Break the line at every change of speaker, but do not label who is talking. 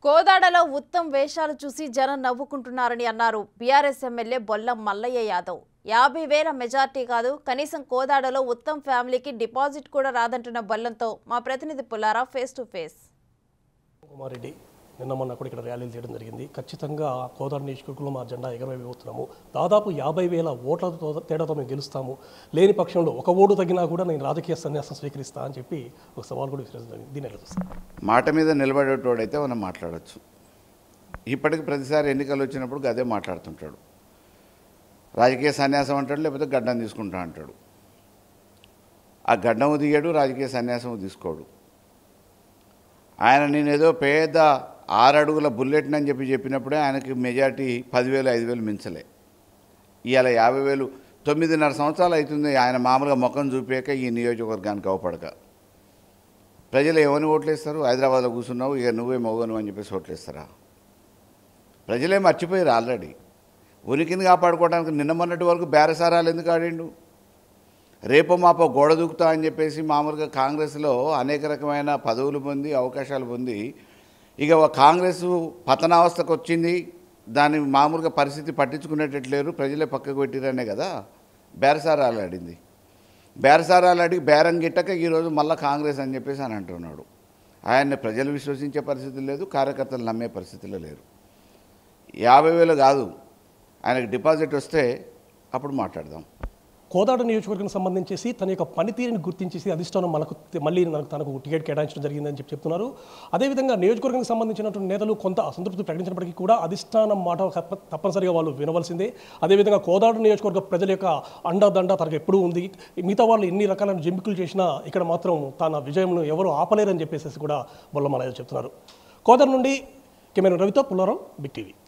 కోదాడలో ఉత్తమ్ వేషాలు చూసి జనం నవ్వుకుంటున్నారని అన్నారు బీఆర్ఎస్ ఎమ్మెల్యే బొల్లం మల్లయ్య యాదవ్ యాభై వేల మెజార్టీ కాదు కనీసం కోదాడలో ఉత్తమ్ ఫ్యామిలీకి డిపాజిట్ కూడా రాదంటున్న బొల్లంతో మా ప్రతినిధి పుల్లారా face to face
Kumar Reddy నిన్న మొన్న కూడా ఇక్కడ ర్యాలీలు చేయడం జరిగింది ఖచ్చితంగా కోదాడ నియోజకవర్గంలో మా జెండా ఎగరవేయబోతున్నాము దాదాపు యాభై వేల ఓట్లతో తేడాతో మేము గెలుస్తాము లేని పక్షంలో ఒక ఓటు తగ్గినా కూడా నేను రాజకీయ సన్యాసం స్వీకరిస్తా అని చెప్పి ఒక సవాల్ కూడా విసిరించడం జరిగింది దీని ఎలా చూస్తారు
మాట మీద నిలబడేటోడైతే మనం మాట్లాడచ్చు ఇప్పటికి ప్రతిసారి ఎన్నికలు వచ్చినప్పుడు అదే మాట్లాడుతుంటాడు రాజకీయ సన్యాసం అంటాడు లేకపోతే గడ్డం తీసుకుంటా అంటాడు ఆ గడ్డము తీయడు రాజకీయ సన్యాసము తీసుకోడు ఆయన నేనేదో పేద ఆరడుగుల బుల్లెట్ అని చెప్పి చెప్పినప్పుడే ఆయనకి మెజార్టీ పదివేలు ఐదు వేలు మించలే ఇవాళ యాభై వేలు తొమ్మిదిన్నర సంవత్సరాలు అవుతుంది ఆయన మామూలుగా ముఖం చూపాక ఈ నియోజకవర్గానికి అవపడక ప్రజలు ఏమని ఓట్లేస్తారు హైదరాబాద్లో కూర్చున్నావు ఇక నువ్వే మగను అని చెప్పేసి ఓట్లేస్తారా ప్రజలే మర్చిపోయారు ఆల్రెడీ ఉనికిని కాపాడుకోవడానికి నిన్న మొన్నటి వరకు బేరసారాలు ఎందుకు ఆడిండు రేపో మాపో గోడ దూకుతా అని చెప్పేసి మామూలుగా కాంగ్రెస్లో అనేక రకమైన పదవులు పొంది అవకాశాలు పొంది ఇక కాంగ్రెస్ పతనావస్థకు వచ్చింది దాని మామూలుగా పరిస్థితి పట్టించుకునేటట్లేరు ప్రజలే పక్కకు పెట్టిరనే కదా బేరసారాలు ఆడింది బేరసారాలు అడిగి బేరం గిట్టక ఈరోజు మళ్ళీ కాంగ్రెస్ అని చెప్పేసి అని అంటున్నాడు ఆయన్ని ప్రజలు విశ్వసించే పరిస్థితి లేదు కార్యకర్తలు నమ్మే పరిస్థితిలో లేరు యాభై వేలు కాదు ఆయనకు డిపాజిట్ వస్తే అప్పుడు మాట్లాడదాం
కోదాడ నియోజకవర్గం సంబంధించేసి తన యొక్క పనితీరుని గుర్తించేసి అధిష్టానం మనకు మళ్ళీ మనకు తనకు టికెట్ కేటాయించడం జరిగిందని చెప్పి చెప్తున్నారు అదేవిధంగా నియోజకవర్గానికి సంబంధించినటువంటి నేతలు కొంత అసంతృప్తి ప్రకటించినప్పటికీ కూడా అధిష్టానం మాట తప్ప- తప్పనిసరిగా వాళ్ళు వినవలసిందే అదేవిధంగా కోదాడ నియోజకవర్గ ప్రజల యొక్క అండదండ తనకు ఎప్పుడూ ఉంది మిగతా వాళ్ళు ఎన్ని రకాలైన జంపికలు చేసినా ఇక్కడ మాత్రం తన విజయంను ఎవరు ఆపలేరని చెప్పేసి కూడా బొల్లమలయ్య చెప్తున్నారు కోదాడ నుండి కెమెరా రవితో పుల్లారావు బిగ్ టీవీ